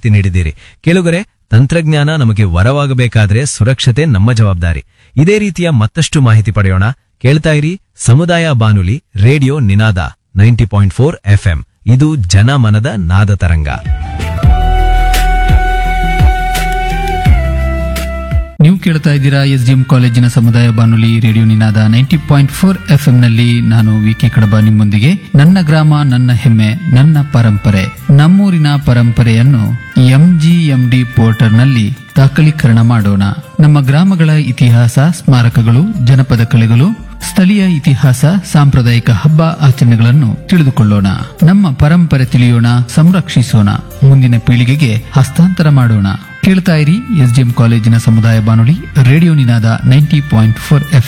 ಮಾಹಿತಿ ನೀಡಿದ್ದೀರಿ ಕೇಳುಗರೆ ತಂತ್ರಜ್ಞಾನ ನಮಗೆ ವರವಾಗಬೇಕಾದ್ರೆ ಸುರಕ್ಷತೆ ನಮ್ಮ ಜವಾಬ್ದಾರಿ ಇದೇ ರೀತಿಯ ಮತ್ತಷ್ಟು ಮಾಹಿತಿ ಪಡೆಯೋಣ ಕೇಳ್ತಾ ಇರಿ ಸಮುದಾಯ ಬಾನುಲಿ radio Ninada ninety point four FM ಇದು ಜನಮನದ ನಾದ ತರಂಗ ನೀವು ಕೇಳ್ತಾ ಇದ್ದೀರಾ ಎಸ್ ಡಿಎಂ ಕಾಲೇಜಿನ ಸಮುದಾಯ ಬಾನುಲಿ radio Ninada ninety point four ಎಫ್ ನಲ್ಲಿ ನಾನು ವಿಕೆ ಕಡಬ ನಿಮ್ಮೊಂದಿಗೆ ನನ್ನ ಗ್ರಾಮ ನನ್ನ ಹೆಮ್ಮೆ ನನ್ನ ಪರಂಪರೆ ನಮ್ಮೂರಿನ ಪರಂಪರೆಯನ್ನು ಎಂಜಿಎಂಡಿ ಪೋರ್ಟಲ್ನಲ್ಲಿ ದಾಖಲೀಕರಣ ಮಾಡೋಣ ನಮ್ಮ ಗ್ರಾಮಗಳ ಇತಿಹಾಸ ಸ್ಮಾರಕಗಳು ಜನಪದ ಕಲೆಗಳು ಸ್ಥಳೀಯ ಇತಿಹಾಸ ಸಾಂಪ್ರದಾಯಿಕ ಹಬ್ಬ ಆಚರಣೆಗಳನ್ನು ತಿಳಿದುಕೊಳ್ಳೋಣ ನಮ್ಮ ಪರಂಪರೆ ತಿಳಿಯೋಣ ಸಂರಕ್ಷಿಸೋಣ ಮುಂದಿನ ಪೀಳಿಗೆಗೆ ಹಸ್ತಾಂತರ ಮಾಡೋಣ ಕೇಳ್ತಾ ಇರಿ ಎಸ್ಡಿಎಂ ಕಾಲೇಜಿನ ಸಮುದಾಯ ಬಾನುಲಿ radio Ninada ninety point four F